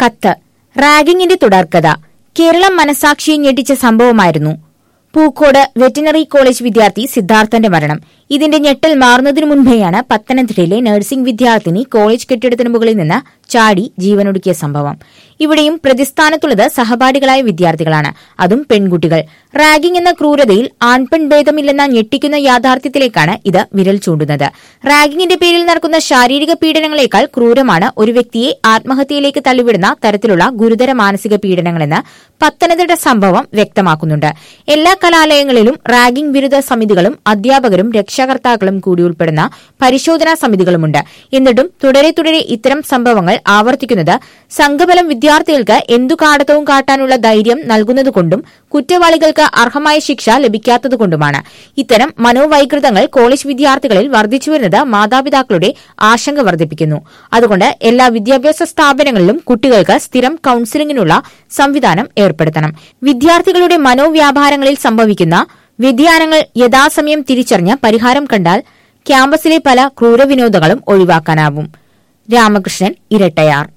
കത്ത് റാഗിങ്ങിന്റെ തുടർക്കഥ കേരളം മനസാക്ഷിയെ ഞെട്ടിച്ച സംഭവമായിരുന്നു പൂക്കോട് വെറ്റിനറി കോളേജ് വിദ്യാർത്ഥി സിദ്ധാർത്ഥന്റെ മരണം ഇതിന്റെ ഞെട്ടൽ മാറുന്നതിനു മുൻപേയാണ് പത്തനംതിട്ടയിലെ നഴ്സിംഗ് വിദ്യാർത്ഥിനി കോളേജ് കെട്ടിടത്തിന് മുകളിൽ നിന്ന് ചാടി ജീവനൊടുക്കിയ സംഭവം ഇവിടെയും പ്രതിസ്ഥാനത്തുള്ളത് സഹപാഠികളായ വിദ്യാർത്ഥികളാണ് അതും പെൺകുട്ടികൾ റാഗിംഗ് എന്ന ക്രൂരതയിൽ ആൺപെൺ ഭേദമില്ലെന്ന ഞെട്ടിക്കുന്ന യാഥാർത്ഥ്യത്തിലേക്കാണ് ഇത് വിരൽ ചൂണ്ടുന്നത് റാഗിങ്ങിന്റെ പേരിൽ നടക്കുന്ന ശാരീരിക പീഡനങ്ങളെക്കാൾ ക്രൂരമാണ് ഒരു വ്യക്തിയെ ആത്മഹത്യയിലേക്ക് തള്ളിവിടുന്ന തരത്തിലുള്ള ഗുരുതര മാനസിക പീഡനങ്ങളെന്ന് പത്തനംതിട്ട സംഭവം വ്യക്തമാക്കുന്നുണ്ട് എല്ലാ കലാലയങ്ങളിലും റാഗിംഗ് വിരുദ്ധ സമിതികളും അധ്യാപകരും രക്ഷാകർത്താക്കളും കൂടി ഉൾപ്പെടുന്ന പരിശോധനാ സമിതികളുമുണ്ട് എന്നിട്ടും തുടരെ തുടരെ ഇത്തരം സംഭവങ്ങൾ ആവർത്തിക്കുന്നത് സംഘബലം വിദ്യാർത്ഥികൾക്ക് എന്തു കാടത്തവും കാട്ടാനുള്ള ധൈര്യം നൽകുന്നതുകൊണ്ടും കുറ്റവാളികൾക്ക് അർഹമായ ശിക്ഷ ലഭിക്കാത്തതുകൊണ്ടുമാണ് ഇത്തരം മനോവൈകൃതങ്ങൾ കോളേജ് വിദ്യാർത്ഥികളിൽ വർദ്ധിച്ചുവരുന്നത് മാതാപിതാക്കളുടെ ആശങ്ക വർദ്ധിപ്പിക്കുന്നു അതുകൊണ്ട് എല്ലാ വിദ്യാഭ്യാസ സ്ഥാപനങ്ങളിലും കുട്ടികൾക്ക് സ്ഥിരം കൌൺസിലിംഗിനുള്ള സംവിധാനം ഏർപ്പെടുത്തണം വിദ്യാർത്ഥികളുടെ മനോവ്യാപാരങ്ങളിൽ സംഭവിക്കുന്ന വ്യതിയാനങ്ങൾ യഥാസമയം തിരിച്ചറിഞ്ഞ് പരിഹാരം കണ്ടാൽ ക്യാമ്പസിലെ പല ക്രൂരവിനോദങ്ങളും ഒഴിവാക്കാനാവും രാമകൃഷ്ണൻ ഇരട്ടയാർ